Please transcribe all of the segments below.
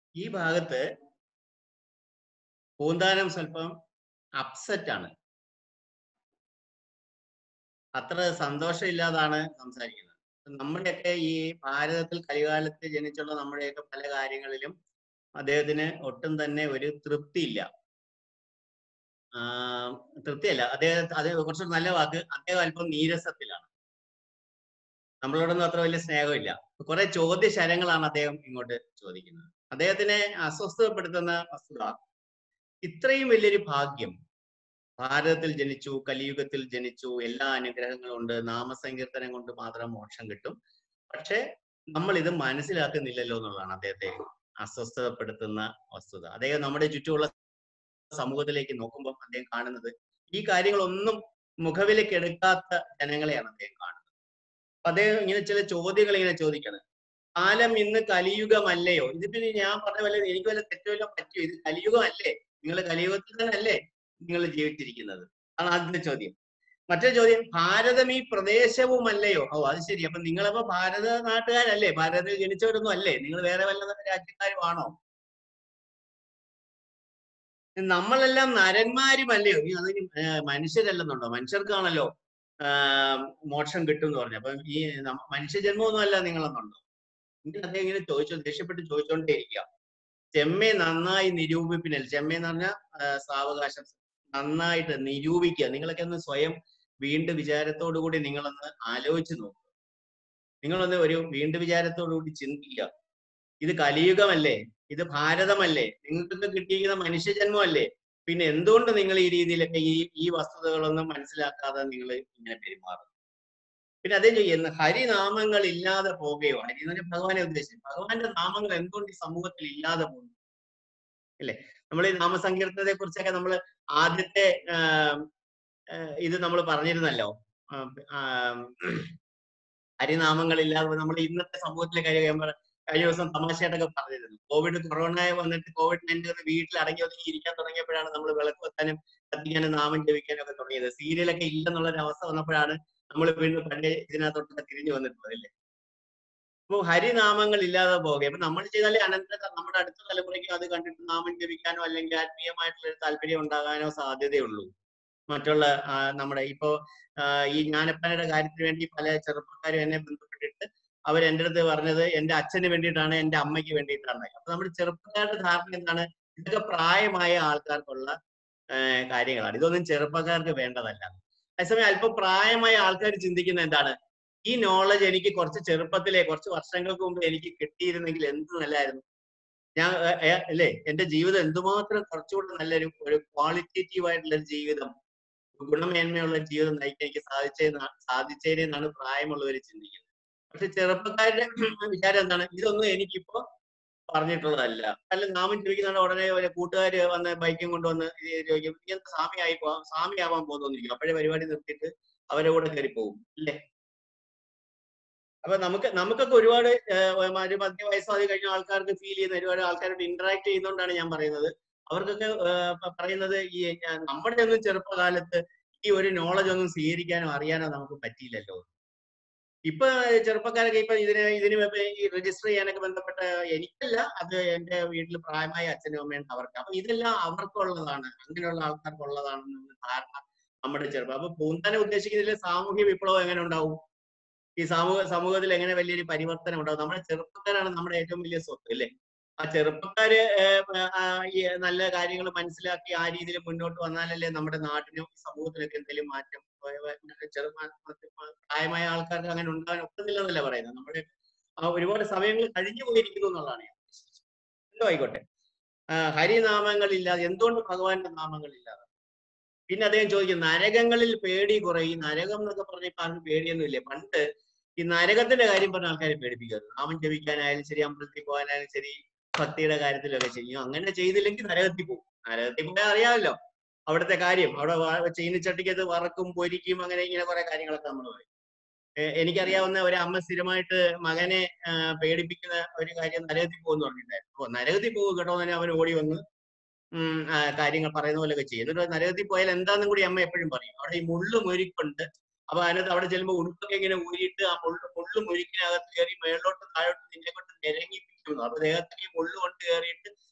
ഈ ഭാഗത്ത് പൂന്താനം സ്വല്പം അപ്സെറ്റ് ആണ് അത്ര സന്തോഷമില്ലാതാണ് സംസാരിക്കുന്നത് നമ്മുടെയൊക്കെ ഈ ഭാരതത്തിൽ കലികാലത്ത് ജനിച്ചുള്ള നമ്മുടെയൊക്കെ പല കാര്യങ്ങളിലും അദ്ദേഹത്തിന് ഒട്ടും തന്നെ ഒരു തൃപ്തിയില്ല ആ, തൃപ്തിയല്ല അദ്ദേഹം അത് കുറച്ച് നല്ല വാക്ക് അദ്ദേഹം അല്പം നീരസത്തിലാണ് നമ്മളോടൊന്നും അത്ര വലിയ സ്നേഹമില്ല കുറെ ചോദ്യ ശരങ്ങളാണ് അദ്ദേഹം ഇങ്ങോട്ട് ചോദിക്കുന്നത് അദ്ദേഹത്തിനെ അസ്വസ്ഥപ്പെടുത്തുന്ന വസ്തുത ഇത്രയും വലിയൊരു ഭാഗ്യം ഭാരതത്തിൽ ജനിച്ചു കലിയുഗത്തിൽ ജനിച്ചു എല്ലാ അനുഗ്രഹങ്ങളും ഉണ്ട് നാമസങ്കീർത്തനം കൊണ്ട് മാത്രം മോക്ഷം കിട്ടും പക്ഷെ നമ്മൾ ഇത് മനസ്സിലാക്കുന്നില്ലല്ലോ എന്നുള്ളതാണ് അദ്ദേഹത്തെ അസ്വസ്ഥതപ്പെടുത്തുന്ന വസ്തുത അദ്ദേഹം നമ്മുടെ ചുറ്റുമുള്ള സമൂഹത്തിലേക്ക് നോക്കുമ്പോൾ അദ്ദേഹം കാണുന്നത് ഈ കാര്യങ്ങളൊന്നും മുഖവിലേക്ക് എടുക്കാത്ത ജനങ്ങളെയാണ് അദ്ദേഹം കാണുന്നത് അപ്പൊ അദ്ദേഹം ഇങ്ങനെ ചില ചോദ്യങ്ങൾ ഇങ്ങനെ ചോദിക്കണം കാലം ഇന്ന് കലിയുഗമല്ലയോ ഇത് പിന്നെ ഞാൻ പറഞ്ഞ വല്ല എനിക്ക് വല്ല തെറ്റുമല്ലോ പറ്റിയോ ഇത് കലിയുഗമല്ലേ നിങ്ങൾ കലിയുഗത്തിൽ തന്നെ അല്ലേ നിങ്ങൾ ജീവിച്ചിരിക്കുന്നത് ആണ് ആദ്യത്തെ ചോദ്യം മറ്റൊരു ചോദ്യം ഭാരതം ഈ പ്രദേശവുമല്ലയോ ഓ അത് ശരി അപ്പൊ നിങ്ങളപ്പോ ഭാരത നാട്ടുകാരല്ലേ ഭാരതത്തിൽ ജനിച്ചവരൊന്നും അല്ലേ നിങ്ങൾ വേറെ വല്ല രാജ്യക്കാരുമാണോ നമ്മളെല്ലാം നരന്മാരുമല്ലയോ ഈ അതിന് ഏർ മനുഷ്യരല്ലെന്നുണ്ടോ മനുഷ്യർക്കാണല്ലോ ആഹ് മോക്ഷം കിട്ടും എന്ന് പറഞ്ഞു അപ്പൊ ഈ നമ്മ- മനുഷ്യജന്മമൊന്നും അല്ല നിങ്ങളെന്നുണ്ടോ ഇങ്ങനെ അദ്ദേഹം ഇങ്ങനെ ചോദിച്ചു ദേഷ്യപ്പെട്ട് ചോദിച്ചുകൊണ്ടേ ഇരിക്കുക ചെമ്മെ നന്നായി നിരൂപിപ്പിനൽ ചെമ്മെ എന്ന് പറഞ്ഞാൽ സാവകാശം നന്നായിട്ട് നിരൂപിക്കുക നിങ്ങളൊക്കെ ഒന്ന് സ്വയം വീണ്ടും വിചാരത്തോടു കൂടി നിങ്ങളൊന്ന് ആലോചിച്ച് നോക്കുക നിങ്ങളൊന്ന് ഒരു വീണ്ടും വിചാരത്തോടു കൂടി ചിന്തിക്കുക ഇത് കലിയുഗമല്ലേ ഇത് ഭാരതമല്ലേ നിങ്ങൾക്കൊക്കെ കിട്ടിയിരിക്കുന്ന മനുഷ്യജന്മമല്ലേ പിന്നെ എന്തുകൊണ്ട് നിങ്ങൾ ഈ രീതിയിലൊക്കെ ഈ ഈ വസ്തുതകളൊന്നും മനസ്സിലാക്കാതെ നിങ്ങൾ ഇങ്ങനെ പെരുമാറും പിന്നെ അതേ ചെയ്യുന്ന ഹരിനാമങ്ങൾ ഇല്ലാതെ പോകുകയോ ഹരി എന്ന് പറഞ്ഞാൽ ഭഗവാനെ ഉദ്ദേശിച്ചത് ഭഗവാന്റെ നാമങ്ങൾ എന്തുകൊണ്ട് ഈ സമൂഹത്തിൽ ഇല്ലാതെ പോകുന്നു അല്ലേ നമ്മൾ ഈ നാമസങ്കീർത്തനത്തെ കുറിച്ചൊക്കെ നമ്മൾ ആദ്യത്തെ ആം, ആ, ഇത് നമ്മൾ പറഞ്ഞിരുന്നല്ലോ ആ, ആം, ഹരിനാമങ്ങൾ ഇല്ലാതെ നമ്മൾ ഇന്നത്തെ സമൂഹത്തിലെ കാര്യം ഞാൻ പറ- കഴിഞ്ഞ ദിവസം തമാശയായിട്ടൊക്കെ പറഞ്ഞിരുന്നു കോവിഡ് കൊറോണ വന്നിട്ട് കോവിഡ് നയൻറ്റീൻ വീട്ടിൽ അടങ്ങി ഒതുങ്ങി ഇരിക്കാൻ തുടങ്ങിയപ്പോഴാണ് നമ്മൾ വിളക്ക് വെക്കാനും കത്തിക്കാനും നാമം ജപിക്കാനും ഒക്കെ തുടങ്ങിയത് സീരിയലൊക്കെ ഇല്ലെന്നുള്ള ഒരു അവസ്ഥ വന്നപ്പോഴാണ് നമ്മൾ വീണ്ടും പഴയ ഇതിനകത്തോട്ടൊക്കെ തിരിഞ്ഞു വന്നിട്ടുള്ളത് അല്ലേ അപ്പൊ ഹരിനാമങ്ങൾ ഇല്ലാതെ പോകുക അപ്പൊ നമ്മൾ ചെയ്താലേ അനന്തര നമ്മുടെ അടുത്ത തലമുറയ്ക്ക് അത് കണ്ടിട്ട് നാമം ജപിക്കാനോ അല്ലെങ്കിൽ ആത്മീയമായിട്ടുള്ള ഒരു താല്പര്യം ഉണ്ടാകാനോ സാധ്യതയുള്ളൂ മറ്റുള്ള ആ, നമ്മുടെ ഇപ്പോ ആ, ഈ ജ്ഞാനപ്പനയുടെ കാര്യത്തിന് വേണ്ടി പല ചെറുപ്പക്കാരും എന്നെ ബന്ധപ്പെട്ടിട്ട് അവർ എൻ്റെ അടുത്ത് പറഞ്ഞത് എൻ്റെ അച്ഛന് വേണ്ടിയിട്ടാണ് എൻ്റെ അമ്മയ്ക്ക് വേണ്ടിയിട്ടാണ് അപ്പൊ നമ്മുടെ ചെറുപ്പക്കാരുടെ ധാരണ എന്താണ് ഇതൊക്കെ പ്രായമായ ആൾക്കാർക്കുള്ള ആ, കാര്യങ്ങളാണ് ഇതൊന്നും ചെറുപ്പക്കാർക്ക് വേണ്ടതല്ല അതേസമയം അല്പം പ്രായമായ ആൾക്കാർ ചിന്തിക്കുന്ന എന്താണ് ഈ നോളജ് എനിക്ക് കുറച്ച് ചെറുപ്പത്തിലെ കുറച്ച് വർഷങ്ങൾക്ക് മുമ്പ് എനിക്ക് കിട്ടിയിരുന്നെങ്കിൽ എന്ത് നല്ലായിരുന്നു ഞാൻ ഏ, ഏ, അല്ലേ എന്റെ ജീവിതം എന്തുമാത്രം കുറച്ചുകൂടെ നല്ലൊരു ഒരു ക്വാളിറ്റേറ്റീവ് ആയിട്ടുള്ള ഒരു ജീവിതം ഗുണമേന്മയുള്ള ഒരു ജീവിതം നയിക്കാൻ എനിക്ക് സാധിച്ചതെന്നാ സാധിച്ചതിനാണ് പ്രായമുള്ളവർ ചിന്തിക്കുന്നത് പക്ഷെ ചെറുപ്പക്കാരുടെ വിചാരം എന്താണ് ഇതൊന്നും എനിക്കിപ്പോ പറഞ്ഞിട്ടുള്ളതല്ല അല്ല നാമം ചോദിക്കുന്നതാണ് ഉടനെ ഒരു കൂട്ടുകാര് വന്ന് ബൈക്കും കൊണ്ടുവന്ന് ഇത് ചോദിക്കും "നീ എന്താ സ്വാമിയായി പോവാം സ്വാമിയാവാൻ പോകുന്നിരിക്കും അപ്പോഴേ പരിപാടി നിർത്തിയിട്ട് അവരെ കൂടെ കയറി പോകും അല്ലേ അപ്പൊ നമുക്ക് നമുക്കൊക്കെ ഒരുപാട് ഏഹ്, ഒരു മധ്യ വയസ്സായി കഴിഞ്ഞ ആൾക്കാർക്ക് ഫീൽ ചെയ്യുന്ന ഒരുപാട് ആൾക്കാരോട് ഇന്ററാക്ട് ചെയ്യുന്നതുകൊണ്ടാണ് ഞാൻ പറയുന്നത് അവർക്കൊക്കെ ഏഹ്, പ- പറയുന്നത് ഈ ഞാൻ- നമ്മുടെ ഒന്നും ചെറുപ്പകാലത്ത് ഈ ഒരു നോളജ് ഒന്നും സ്വീകരിക്കാനോ അറിയാനോ നമുക്ക് പറ്റിയില്ലല്ലോ ഇപ്പൊ ചെറുപ്പക്കാരൊക്കെ ഇപ്പൊ ഇതിന് ഇതിന് ഇപ്പൊ ഈ രജിസ്റ്റർ ചെയ്യാനൊക്കെ ബന്ധപ്പെട്ട എനിക്കല്ല അത് എന്റെ വീട്ടിൽ പ്രായമായ അച്ഛനും അമ്മയുണ്ട് അവർക്ക് അപ്പൊ ഇതെല്ലാം അവർക്കുള്ളതാണ് അങ്ങനെയുള്ള ആൾക്കാർക്കുള്ളതാണെന്നുള്ള ധാരണ നമ്മുടെ ചെറുപ്പം അപ്പൊ പൂന്താനം ഉദ്ദേശിക്കുന്നതിൽ സാമൂഹ്യ വിപ്ലവം എങ്ങനെ ഉണ്ടാവും ഈ സമൂഹ സമൂഹത്തിൽ എങ്ങനെ വലിയൊരു പരിവർത്തനം ഉണ്ടാവും നമ്മുടെ ചെറുപ്പക്കാരാണ് നമ്മുടെ ഏറ്റവും വലിയ സ്വത്ത് അല്ലേ ആ ചെറുപ്പക്കാര് ഏർ, ആ, ഈ നല്ല കാര്യങ്ങൾ മനസ്സിലാക്കി ആ രീതിയിൽ മുന്നോട്ട് വന്നാലല്ലേ നമ്മുടെ നാട്ടിനും സമൂഹത്തിനൊക്കെ എന്തെങ്കിലും മാറ്റം ഏർ, ഏർ, ചെറു പ്രായമായ ആൾക്കാർക്ക് അങ്ങനെ ഉണ്ടാകാൻ ഒക്കുന്നില്ലെന്നല്ല പറയുന്നത് നമ്മുടെ ആ ഒരുപാട് സമയങ്ങൾ കഴിഞ്ഞു പോയിരിക്കുന്നു എന്നുള്ളതാണ് ഞാൻ ഉദ്ദേശിച്ചത്. എന്തോ ആയിക്കോട്ടെ ആ, ഹരിനാമങ്ങളില്ലാതെ എന്തുകൊണ്ട് ഭഗവാന്റെ നാമങ്ങളില്ലാതെ പിന്നെ അദ്ദേഹം ചോദിക്കും നരകങ്ങളിൽ പേടി കുറയും ഈ നരകം എന്നൊക്കെ പറഞ്ഞപ്പോ ആർക്കും പേടിയൊന്നുമില്ലേ പണ്ട് ഈ നരകത്തിന്റെ കാര്യം പറഞ്ഞ ആൾക്കാരെ പേടിപ്പിക്കുന്നത് നാമം ജപിക്കാനായാലും ശരി അമ്പലത്തിൽ പോകാനായാലും ശരി ഭക്തിയുടെ കാര്യത്തിലൊക്കെ ചെയ്യും അങ്ങനെ ചെയ്തില്ലെങ്കിൽ നരകത്തിൽ പോകും നരകത്തിൽ പോയാൽ അറിയാമല്ലോ അവിടുത്തെ കാര്യം അവിടെ വ- ചീനിച്ചട്ടിക്കത് വറക്കും പൊരിക്കും അങ്ങനെ ഇങ്ങനെ കുറെ കാര്യങ്ങളൊക്കെ നമ്മൾ പറയും ഏ- എനിക്കറിയാവുന്ന ഒരു അമ്മ സ്ഥിരമായിട്ട് മകനെ ആ, പേടിപ്പിക്കുന്ന ഒരു കാര്യം നരകത്തിൽ പോകുന്നു പറഞ്ഞിട്ടുണ്ടായിരുന്നു അപ്പൊ നരകത്തിൽ പോകും കേട്ടോ എന്ന് അവൻ ഓടി വന്ന് ഉം, ആ, കാര്യങ്ങൾ പറയുന്ന പോലെയൊക്കെ ചെയ്യും എന്നിട്ട് നരകത്തിൽ പോയാൽ എന്താന്നും കൂടി അമ്മ എപ്പോഴും പറയും അവിടെ ഈ മുള്ളു മുരിക്കുണ്ട് അപ്പൊ അതിനകത്ത് അവിടെ ചെല്ലുമ്പോൾ ഉടുപ്പൊക്കെ ഇങ്ങനെ ഊരിയിട്ട് ആ മുള്ളു മുള്ളു മുരിക്കിനകത്ത് കയറി മേളിലോട്ട് താഴോട്ട് നിന്നെ കൊണ്ട് നിരങ്ങിപ്പിക്കുന്നു അപ്പൊ ദേഹത്തേക്ക് ഈ മുള്ളു കൊണ്ട് കയറിയിട്ട്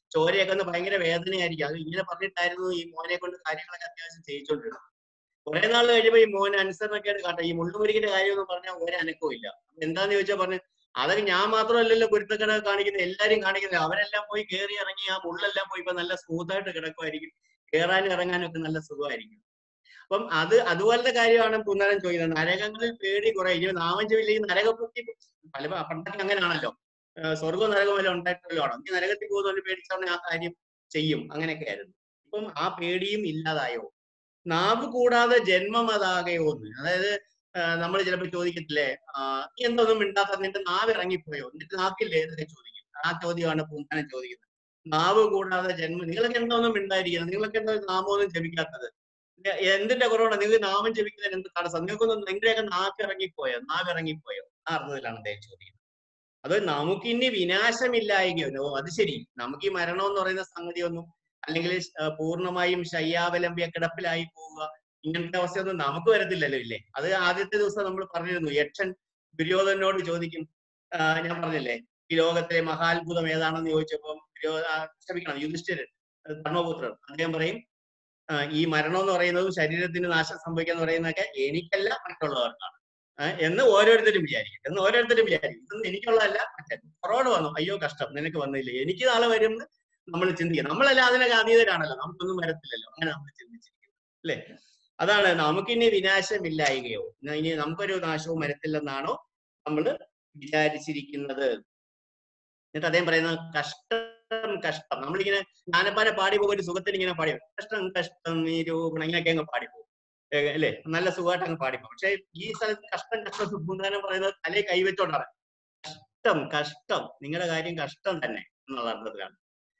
ചോരയൊക്കെ ഒന്ന് ഭയങ്കര വേദനയായിരിക്കും അത് ഇങ്ങനെ പറഞ്ഞിട്ടായിരുന്നു ഈ മോനെ കൊണ്ട് കാര്യങ്ങളൊക്കെ അത്യാവശ്യം ചെയ്യിച്ചോണ്ടിരുന്നത് കുറെ നാൾ കഴിയുമ്പോ ഈ മോന് അനുസരണക്കേട് കാട്ടെ ഈ മുള്ളുമുരിക്കിന്റെ കാര്യം എന്ന് പറഞ്ഞാൽ ഒരു അനക്കവും ഇല്ല എന്താന്ന് ചോദിച്ചാൽ പറഞ്ഞു അതൊക്കെ ഞാൻ മാത്രമല്ലല്ലോ കുരുത്തക്കട കാണിക്കുന്നത് എല്ലാരും കാണിക്കുന്നത് അവരെല്ലാം പോയി കയറി ഇറങ്ങി ആ മുള്ളെല്ലാം പോയി ഇപ്പൊ നല്ല സ്മൂത്ത് ആയിട്ട് കിടക്കുമായിരിക്കും കയറാനും ഇറങ്ങാനും ഒക്കെ നല്ല സുഖമായിരിക്കും അപ്പം അത് അതുപോലത്തെ കാര്യമാണ് പുനരൻ ചോദിക്കുന്നത് നരകങ്ങളിൽ പേടി കുറെ ഇനി നാമം ചെവില്ലെങ്കിൽ നരകപ്പറ്റി പല പണ്ടൊക്കെ അങ്ങനെയാണല്ലോ ഏഹ് സ്വർഗവും നരകവും എല്ലാം ഉണ്ടായിട്ടല്ലോ ആണ് ഈ നരകത്തിൽ പോകുന്നവര് പേടിച്ചാണ് ആ കാര്യം ചെയ്യും അങ്ങനെയൊക്കെ ആയിരുന്നു ഇപ്പം ആ പേടിയും ഇല്ലാതായോ നാവ് കൂടാതെ ജന്മം അതാകെയോ എന്ന് അതായത് നമ്മൾ ചിലപ്പോൾ ചോദിക്കത്തില്ലേ ആ, നീ എന്തൊന്നും മിണ്ടാത്ത നിന്റെ നാവ് ഇറങ്ങിപ്പോയോ എന്നിട്ട് നാക്കില്ലേ എന്നൊക്കെ ചോദിക്കും ആ ചോദ്യമാണ് പൂങ്കാനം ചോദിക്കുന്നത് നാവ് കൂടാതെ ജന്മം നിങ്ങളൊക്കെ എന്തോന്നും മിണ്ടായിരിക്കുന്നത് നിങ്ങളൊക്കെ എന്താ നാമമൊന്നും ജപിക്കാത്തത് എ- എന്തിന്റെ കുറവാണ് നിങ്ങൾ നാമം ജപിക്കുന്നതിന് എന്ത് തടസ്സം നിങ്ങൾക്കൊന്നും നിങ്ങളുടെയൊക്കെ നാക്ക് ഇറങ്ങിപ്പോയോ നാവ് ഇറങ്ങിപ്പോയോ ആ അർത്ഥത്തിലാണ് അദ്ദേഹം ചോദിക്കുന്നത് അത് നമുക്കിനി വിനാശമില്ലായെങ്കിലോ അത് ശരി നമുക്ക് ഈ മരണം എന്ന് പറയുന്ന സംഗതി ഒന്നും അല്ലെങ്കിൽ ആ, പൂർണ്ണമായും ശയ്യാവലംബിയ കിടപ്പിലായി പോവുക ഇങ്ങനത്തെ അവസ്ഥയൊന്നും നമുക്ക് വരത്തില്ലല്ലോ ഇല്ലേ അത് ആദ്യത്തെ ദിവസം നമ്മൾ പറഞ്ഞിരുന്നു യക്ഷൻ ദുര്യോധനോട് ചോദിക്കും ആ, ഞാൻ പറഞ്ഞില്ലേ ഈ ലോകത്തിലെ മഹാത്ഭുതം ഏതാണെന്ന് ചോദിച്ചപ്പോൾ ദുര്യോ- ആ, ക്ഷമിക്കണം യുധിഷ്ഠിരൻ അത് ധർമ്മപുത്രൻ അദ്ദേഹം പറയും ആ, ഈ മരണം എന്ന് പറയുന്നതും ശരീരത്തിന് നാശം സംഭവിക്കുക എന്ന് പറയുന്നതൊക്കെ എനിക്കല്ല മറ്റുള്ളവർക്കാണ് ആ, എന്ന് ഓരോരുത്തരും വിചാരിക്കും എന്ന് ഓരോരുത്തരും വിചാരിക്കും ഇതൊന്നും എനിക്കുള്ളതല്ല മറ്റേ കൊറോണ വന്നു അയ്യോ കഷ്ടം നിനക്ക് വന്നില്ലേ എനിക്ക് നാളെ വരും എന്ന് നമ്മൾ ചിന്തിക്കുക നമ്മളല്ല അതിനൊക്കെ അതീതരാണല്ലോ നമുക്കൊന്നും വരത്തില്ലല്ലോ അങ്ങനെ നമ്മൾ ചിന്തിച്ചിരിക്കുന്നു അല്ലേ അതാണ് നമുക്കിനി വിനാശമില്ലായികയോ ഇന്ന് ഇനി നമുക്കൊരു നാശവും വരത്തില്ലെന്നാണോ നമ്മൾ വിചാരിച്ചിരിക്കുന്നത് എന്നിട്ട് അദ്ദേഹം പറയുന്നത് കഷ്ടം കഷ്ടം നമ്മളിങ്ങനെ ജ്ഞാനപ്പാനെ പാടി പോകും ഒരു സുഖത്തിൽ ഇങ്ങനെ പാടി പോകും. കഷ്ടം കഷ്ടം നിരൂപണം ഇങ്ങനെയൊക്കെ അങ്ങ് പാടി പോകും ഏ, അല്ലേ നല്ല സുഖമായിട്ട് അങ്ങ് പാടി പോകും പക്ഷെ ഈ സ്ഥലത്ത് കഷ്ടം കഷ്ടം സുബുന്ദാനം പറയുന്നത് തലേ കൈവച്ചോണ്ടാണ് കഷ്ടം കഷ്ടം നിങ്ങളുടെ കാര്യം കഷ്ടം തന്നെ എന്നുള്ള അർത്ഥത്തിലാണ്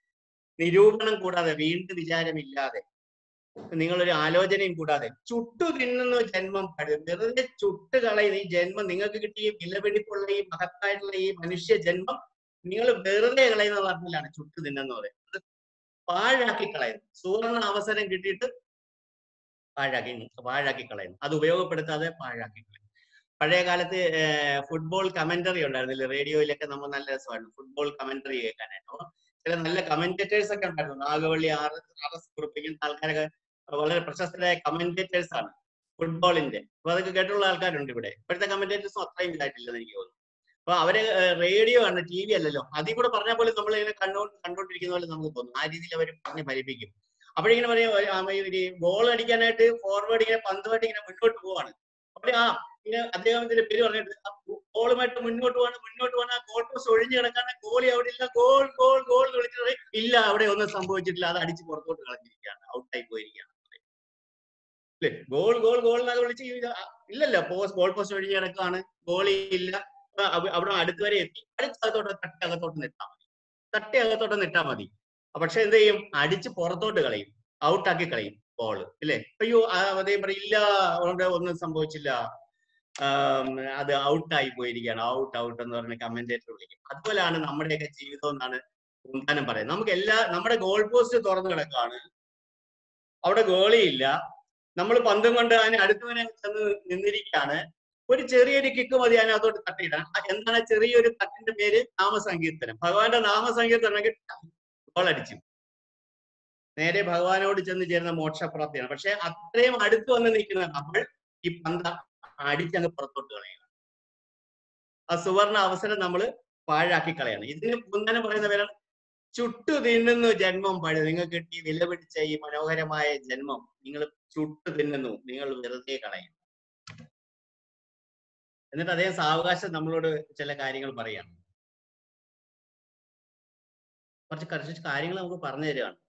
നിരൂപണം കൂടാതെ വീണ്ടും വിചാരമില്ലാതെ നിങ്ങളൊരു ആലോചനയും കൂടാതെ ചുട്ടു തിന്നുന്ന ജന്മം പഴു വെറുതെ ചുട്ട് കളയുന്ന ഈ ജന്മം നിങ്ങൾക്ക് കിട്ടിയ വിലപിടിപ്പുള്ള ഈ മഹത്തായിട്ടുള്ള ഈ മനുഷ്യ ജന്മം നിങ്ങൾ വെറുതെ കളയുന്ന അർത്ഥത്തിലാണ് ചുട്ടു തിന്നെന്ന് പറയുന്നത് പാഴാക്കി കളയുന്നു സുവർണ അവസരം കിട്ടിയിട്ട് പാഴാക്കി പാഴാക്കി കളയുന്നു അത് ഉപയോഗപ്പെടുത്താതെ പാഴാക്കി കളയുന്നു പഴയ കാലത്ത് ഫുട്ബോൾ കമന്ററി ഉണ്ടായിരുന്നില്ല റേഡിയോയിലൊക്കെ നമ്മൾ നല്ല രസമാണ് ഫുട്ബോൾ കമന്ററി കേൾക്കാനായിട്ട് അപ്പൊ ചില നല്ല കമന്റേറ്റേഴ്സ് ഒക്കെ ഉണ്ടായിരുന്നു നാഗവള്ളി ആർ ആർ എസ് കുറിപ്പിക്കുന്ന ആൾക്കാരൊക്കെ വളരെ പ്രശസ്തരായ കമന്റേറ്റേഴ്സ് ആണ് ഫുട്ബോളിന്റെ അപ്പൊ അതൊക്കെ കേട്ടുള്ള ആൾക്കാരുണ്ട് ഇവിടെ ഇപ്പോഴത്തെ കമന്റേറ്റേഴ്സും അത്രയും ഇതായിട്ടില്ലെന്ന് എനിക്ക് തോന്നുന്നു അപ്പൊ അവര് റേഡിയോ ആണ് ടി വി അല്ലല്ലോ അതിൽ കൂടെ പറഞ്ഞ പോലെ നമ്മൾ ഇങ്ങനെ കണ്ടോ കണ്ടോണ്ടിരിക്കുന്ന പോലെ നമുക്ക് തോന്നും ആ രീതിയിൽ അവർ പറഞ്ഞ് ഫലിപ്പിക്കും അപ്പോഴിങ്ങനെ പറയും ഒരു- ആ, ഒരു ഗോൾ അടിക്കാനായിട്ട് ഫോർവേഡ് ഇങ്ങനെ പന്തുമായിട്ട് ഇങ്ങനെ മുന്നോട്ട് പോവാണ് അപ്പൊ ആ ഇങ്ങനെ അദ്ദേഹത്തിന്റെ പേര് പറഞ്ഞിട്ട് ഗോളുമായിട്ട് മുന്നോട്ട് പോവാണ് മുന്നോട്ട് പോവാണ് ആ ഗോൾ പോസ്റ്റ് ഒഴിഞ്ഞു കിടക്കാണ് ഗോളി അവിടെ ഇല്ല ഗോൾ ഗോൾ ഗോൾ എന്ന് വിളിച്ചിട്ട് പറയും, ഇല്ല അവിടെ ഒന്നും സംഭവിച്ചിട്ടില്ല അത് അടിച്ച് പുറത്തോട്ട് കളഞ്ഞിരിക്കുകയാണ് ഔട്ടായി പോയിരിക്കുകയാണ് അല്ലേ ഗോൾ ഗോൾ ഗോൾ എന്നൊക്കെ വിളിച്ച് ഈ ഇത് ആ, ഇല്ലല്ലോ പോസ്റ്റ് ഗോൾ പോസ്റ്റ് ഒഴിഞ്ഞു കിടക്കാണ് ഗോളി ഇല്ല അപ്പൊ അവ- അവിടെ അടുത്ത് വരെ എത്തി അടിച്ചകത്തോട്ട് തട്ടി അകത്തോട്ട് നിട്ടാ മതി തട്ടി അകത്തോട്ട് നിട്ടാ മതി പക്ഷെ എന്ത് ചെയ്യും അടിച്ച് പുറത്തോട്ട് കളയും ഔട്ടാക്കി കളയും ബോൾ ഇല്ലേ അയ്യോ ആ, അദ്ദേഹം പറയും ഇല്ല അവിടെ ഒന്നും സംഭവിച്ചില്ല ആം, അത് ഔട്ടായി പോയിരിക്കുകയാണ് ഔട്ട് ഔട്ട് എന്ന് പറഞ്ഞ കമന്റേറ്റർ വിളിക്കും അതുപോലെയാണ് നമ്മുടെയൊക്കെ ജീവിതം എന്നാണ് ഉന്താനം പറയുന്നത് നമുക്ക് എല്ലാ നമ്മുടെ ഗോൾ പോസ്റ്റ് തുറന്നു കിടക്കാണ് അവിടെ ഗോളിയില്ല നമ്മൾ പന്തും കൊണ്ട് അതിന് അടുത്തവനെ ചെന്ന് നിന്നിരിക്കുകയാണ് ഒരു ചെറിയൊരു കിക്ക് മതി അതിനകത്തോട്ട് തട്ടിയിടാൻ ആ എന്താണ് ചെറിയൊരു തട്ടിന്റെ പേര് നാമസങ്കീർത്തനം ഭഗവാന്റെ നാമസങ്കീർത്തനം ഗോൾ അടിച്ചു നേരെ ഭഗവാനോട് ചെന്ന് ചേരുന്ന മോക്ഷപ്രാപ്തിയാണ് പക്ഷെ അത്രയും അടുത്ത് വന്ന് നിൽക്കുന്ന നമ്മൾ ഈ പന്ത അടിച്ചങ്ങ് പുറത്തോട്ട് കളയുക ആ സുവർണ അവസരം നമ്മൾ പാഴാക്കി കളയാണ് ഇതിന് കുന്നനം പറയുന്ന പേരാണ് ചുട്ടു തിന്നുന്നു ജന്മം പഴു നിങ്ങൾക്ക് കിട്ടി വില പിടിച്ച ഈ മനോഹരമായ ജന്മം നിങ്ങൾ ചുട്ടു തിന്നുന്നു നിങ്ങൾ വെറുതെ കളയും എന്നിട്ട് അദ്ദേഹം സാവകാശം നമ്മളോട് ചില കാര്യങ്ങൾ പറയാണ് കുറച്ച് കുറച്ച് കാര്യങ്ങൾ നമുക്ക് പറഞ്ഞു തരികയാണ്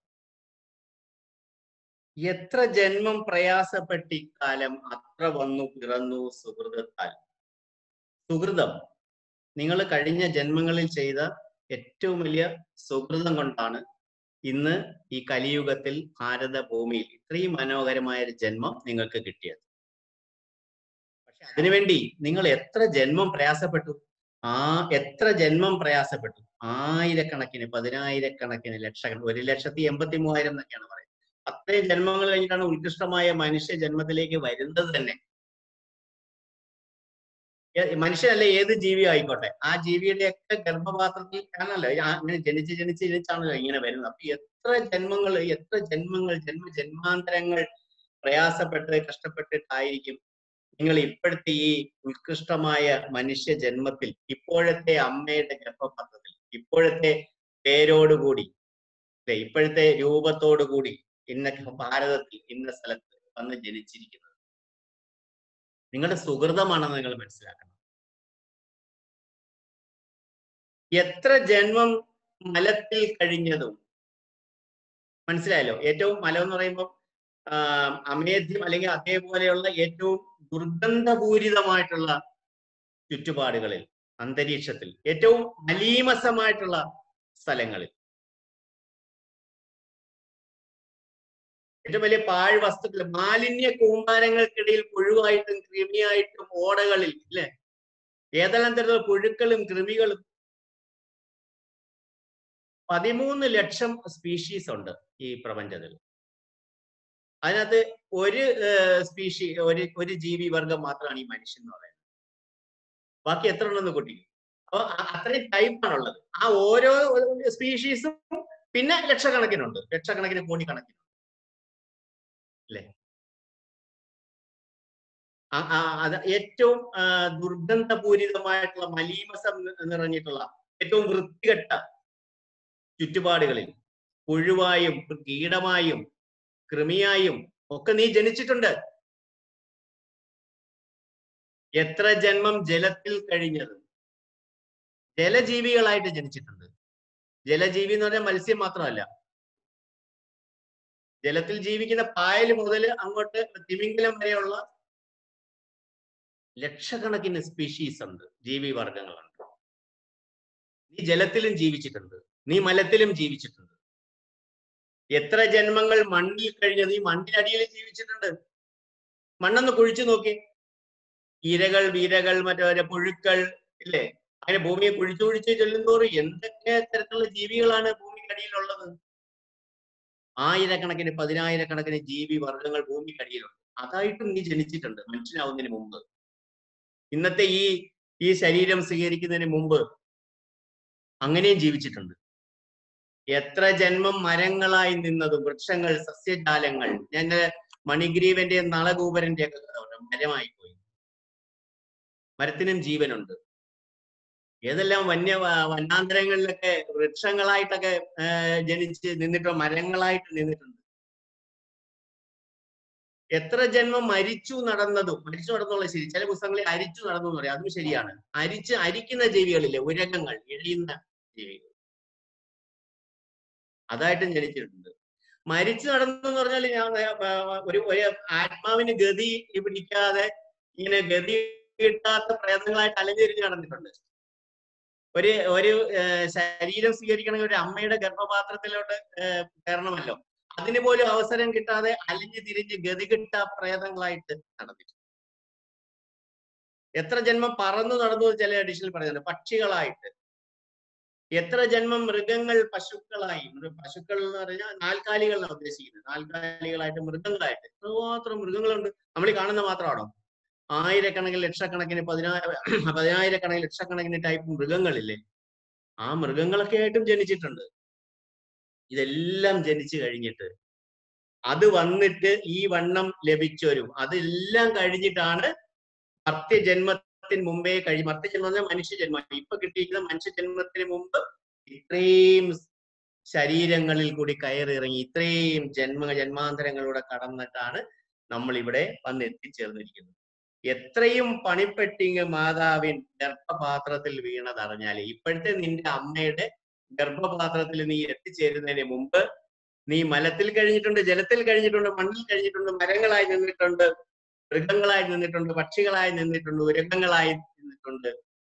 എത്ര ജന്മം പ്രയാസപ്പെട്ടിക്കാലം അത്ര വന്നു പിറന്നു സുഹൃതത്താൽ സുഹൃതം നിങ്ങൾ കഴിഞ്ഞ ജന്മങ്ങളിൽ ചെയ്ത ഏറ്റവും വലിയ സുഹൃതം കൊണ്ടാണ് ഇന്ന് ഈ കലിയുഗത്തിൽ ഭാരത ഭൂമിയിൽ ഇത്രയും മനോഹരമായ ഒരു ജന്മം നിങ്ങൾക്ക് കിട്ടിയത് പക്ഷെ അതിനുവേണ്ടി നിങ്ങൾ എത്ര ജന്മം പ്രയാസപ്പെട്ടു ആ എത്ര ജന്മം പ്രയാസപ്പെട്ടു ആയിരക്കണക്കിന് പതിനായിരക്കണക്കിന് ലക്ഷക്കണക്കിന് ഒരു ലക്ഷത്തി എൺപത്തി മൂവായിരം എന്നൊക്കെയാണ് പറയുന്നത് അത്രയും ജന്മങ്ങൾ കഴിഞ്ഞിട്ടാണ് ഉത്കൃഷ്ടമായ മനുഷ്യ ജന്മത്തിലേക്ക് വരുന്നത് തന്നെ ഏ- മനുഷ്യനല്ല ഏത് ജീവി ആയിക്കോട്ടെ ആ ജീവിയുടെയൊക്കെ ഗർഭപാത്രത്തിൽ ആണല്ലോ ആ ഇങ്ങനെ ജനിച്ച് ജനിച്ച് ജനിച്ചാണല്ലോ ഇങ്ങനെ വരുന്നത് അപ്പൊ എത്ര ജന്മങ്ങൾ എത്ര ജന്മങ്ങൾ ജന്മ ജന്മാന്തരങ്ങൾ പ്രയാസപ്പെട്ട് കഷ്ടപ്പെട്ടിട്ടായിരിക്കും നിങ്ങൾ ഇപ്പോഴത്തെ ഈ ഉത്കൃഷ്ടമായ മനുഷ്യ ജന്മത്തിൽ ഇപ്പോഴത്തെ അമ്മയുടെ ഗർഭപാത്രത്തിൽ ഇപ്പോഴത്തെ പേരോടുകൂടി ദേ ഇപ്പോഴത്തെ രൂപത്തോടുകൂടി ഇന്ന ഭാരതത്തിൽ ഇന്ന സ്ഥലത്ത് വന്ന് ജനിച്ചിരിക്കുന്നത് നിങ്ങളുടെ സുഹൃതമാണെന്ന് നിങ്ങൾ മനസ്സിലാക്കണം എത്ര ജന്മം മലത്തിൽ കഴിഞ്ഞതും മനസ്സിലായല്ലോ ഏറ്റവും മലം എന്ന് പറയുമ്പോൾ അമേധ്യം അല്ലെങ്കിൽ അതേപോലെയുള്ള ഏറ്റവും ദുർഗന്ധപൂരിതമായിട്ടുള്ള ചുറ്റുപാടുകളിൽ അന്തരീക്ഷത്തിൽ ഏറ്റവും മലീമസമായിട്ടുള്ള സ്ഥലങ്ങളിൽ ഏറ്റവും വലിയ പാഴ് വസ്തുക്കൾ മാലിന്യ കൂമ്പാരങ്ങൾക്കിടയിൽ പുഴുവായിട്ടും കൃമിയായിട്ടും ഓടകളിൽ ഇല്ലേ ഏതെല്ലാം തരത്തിലുള്ള പുഴുക്കളും കൃമികളും പതിമൂന്ന് ലക്ഷം സ്പീഷീസ് ഉണ്ട് ഈ പ്രപഞ്ചത്തിൽ അതിനകത്ത് ഒരു സ്പീഷി ഒരു ഒരു ജീവി വർഗം മാത്രമാണ് ഈ മനുഷ്യൻ എന്ന് പറയുന്നത് ബാക്കി എത്ര ഉണ്ടെന്ന് കൂട്ടിക്കും അപ്പൊ അ- അത്രയും ടൈപ്പാണുള്ളത് ആ ഓരോ സ്പീഷീസും പിന്നെ ലക്ഷക്കണക്കിനുണ്ട് ലക്ഷക്കണക്കിന് കോടിക്കണക്കിന് അല്ലേ ആ- ആ അത് ഏറ്റവും ആ, ദുർഗന്ധപൂരിതമായിട്ടുള്ള മലീമസം നി- നിറഞ്ഞിട്ടുള്ള ഏറ്റവും വൃത്തികെട്ട ചുറ്റുപാടുകളിൽ പുഴുവായും കീടമായും കൃമിയായും ഒക്കെ നീ ജനിച്ചിട്ടുണ്ട് എത്ര ജന്മം ജലത്തിൽ കഴിഞ്ഞത് ജലജീവികളായിട്ട് ജനിച്ചിട്ടുണ്ട് ജലജീവി എന്ന് പറഞ്ഞാൽ മത്സ്യം മാത്രമല്ല ജലത്തിൽ ജീവിക്കുന്ന പായൽ മുതൽ അങ്ങോട്ട് തിമിംഗലം വരെയുള്ള ലക്ഷക്കണക്കിന് സ്പീഷീസ് ഉണ്ട് ജീവി വർഗങ്ങളുണ്ട് നീ ജലത്തിലും ജീവിച്ചിട്ടുണ്ട് നീ മലത്തിലും ജീവിച്ചിട്ടുണ്ട് എത്ര ജന്മങ്ങൾ മണ്ണിൽ കഴിഞ്ഞത് ഈ മണ്ണിനടിയിൽ ജീവിച്ചിട്ടുണ്ട് മണ്ണൊന്ന് കുഴിച്ചു നോക്കി ഇരകൾ വീരകൾ മറ്റേ പുഴുക്കൾ ഇല്ലേ അങ്ങനെ ഭൂമിയെ കുഴിച്ചു കുഴിച്ച് ചെല്ലുന്തോറും എന്തൊക്കെ തരത്തിലുള്ള ജീവികളാണ് ഭൂമിക്കടിയിലുള്ളത് ആയിരക്കണക്കിന് പതിനായിരക്കണക്കിന് ജീവി വർഗങ്ങൾ ഭൂമിക്കടിയിലുണ്ട് അതായിട്ടും നീ ജനിച്ചിട്ടുണ്ട് മനുഷ്യനാവുന്നതിന് മുമ്പ് ഇന്നത്തെ ഈ ഈ ശരീരം സ്വീകരിക്കുന്നതിന് മുമ്പ് അങ്ങനെയും ജീവിച്ചിട്ടുണ്ട് എത്ര ജന്മം മരങ്ങളായി നിന്നതും വൃക്ഷങ്ങൾ സസ്യജാലങ്ങൾ ഞാൻ മണിഗ്രീവന്റെ നളകൂപരന്റെ ഒക്കെ കഥ പറഞ്ഞു മരമായി പോയി മരത്തിനും ജീവനുണ്ട് ഏതെല്ലാം വന്യ വ- വനാന്തരങ്ങളിലൊക്കെ വൃക്ഷങ്ങളായിട്ടൊക്കെ ആഹ് ജനിച്ച് നിന്നിട്ടോ മരങ്ങളായിട്ട് നിന്നിട്ടുണ്ട് എത്ര ജന്മം മരിച്ചു നടന്നതും മരിച്ചു നടന്നുള്ള ശരി ചില പുസ്തകങ്ങളിൽ അരിച്ചു നടന്നു എന്ന് പറയും അതും ശരിയാണ് അരിച്ച് അരിക്കുന്ന ജീവികളില്ലേ ഉരകങ്ങൾ ഇഴയുന്ന ജീവികൾ അതായിട്ടും ജനിച്ചിട്ടുണ്ട് മരിച്ചു നടന്നു എന്ന് പറഞ്ഞാൽ ഞാൻ ആ, ഒരു ഒരു ആത്മാവിന് ഗതി പിടിക്കാതെ ഇങ്ങനെ ഗതി കിട്ടാത്ത പ്രേതങ്ങളായിട്ട് അലഞ്ഞിരിഞ്ഞ് നടന്നിട്ടുണ്ട് ഒരു ഒരു ആ, ശരീരം സ്വീകരിക്കണമെങ്കിൽ ഒരു അമ്മയുടെ ഗർഭപാത്രത്തിലോട്ട് ആ, കയറണമല്ലോ അതിന് പോലും അവസരം കിട്ടാതെ അലിഞ്ഞു തിരിഞ്ഞ് ഗതി കിട്ടാ പ്രേതങ്ങളായിട്ട് നടന്നിട്ടുണ്ട് എത്ര ജന്മം പറന്നു നടന്നു എന്ന് ചില അഡീഷണൽ പറയുന്നുണ്ട് പക്ഷികളായിട്ട് എത്ര ജന്മം മൃഗങ്ങൾ പശുക്കളായി മൃ- പശുക്കൾ എന്ന് പറഞ്ഞാൽ നാൽക്കാലികൾ എന്നാണ് ഉദ്ദേശിക്കുന്നത് നാൽക്കാലികളായിട്ട് മൃഗങ്ങളായിട്ട് എത്രമാത്രം മൃഗങ്ങളുണ്ട് നമ്മൾ ഈ കാണുന്ന മാത്രമാണോ ആയിരക്കണക്കിന് ലക്ഷക്കണക്കിന് പതിനായിര പതിനായിരക്കണക്കിന് ലക്ഷക്കണക്കിന് ടൈപ്പ് മൃഗങ്ങളില്ലേ ആ മൃഗങ്ങളൊക്കെ ആയിട്ടും ജനിച്ചിട്ടുണ്ട് ഇതെല്ലാം ജനിച്ചു കഴിഞ്ഞിട്ട് അത് വന്നിട്ട് ഈ വണ്ണം ലഭിച്ചവരും അതെല്ലാം കഴിഞ്ഞിട്ടാണ് മർത്യജന്മത്തിന് മുമ്പേ കഴിഞ്ഞ് മർത്യജന്മം എന്ന് പറഞ്ഞാൽ മനുഷ്യജന്മം ഇപ്പൊ കിട്ടിയിരിക്കുന്ന മനുഷ്യജന്മത്തിന് മുമ്പ് ഇത്രയും ശരീരങ്ങളിൽ കൂടി കയറി ഇറങ്ങി ഇത്രയും ജന്മ ജന്മാന്തരങ്ങളിലൂടെ കടന്നിട്ടാണ് നമ്മൾ ഇവിടെ വന്ന് എത്തിച്ചേർന്നിരിക്കുന്നത് എത്രയും പണിപ്പെട്ടിങ് മാതാവിൻ ഗർഭപാത്രത്തിൽ വീണതറിഞ്ഞാൽ ഇപ്പോഴത്തെ നിന്റെ അമ്മയുടെ ഗർഭപാത്രത്തിൽ നീ എത്തിച്ചേരുന്നതിന് മുമ്പ് നീ മലത്തിൽ കഴിഞ്ഞിട്ടുണ്ട് ജലത്തിൽ കഴിഞ്ഞിട്ടുണ്ട് മണ്ണിൽ കഴിഞ്ഞിട്ടുണ്ട് മരങ്ങളായി നിന്നിട്ടുണ്ട് മൃഗങ്ങളായി നിന്നിട്ടുണ്ട് പക്ഷികളായി നിന്നിട്ടുണ്ട് ഉരകങ്ങളായി നിന്നിട്ടുണ്ട്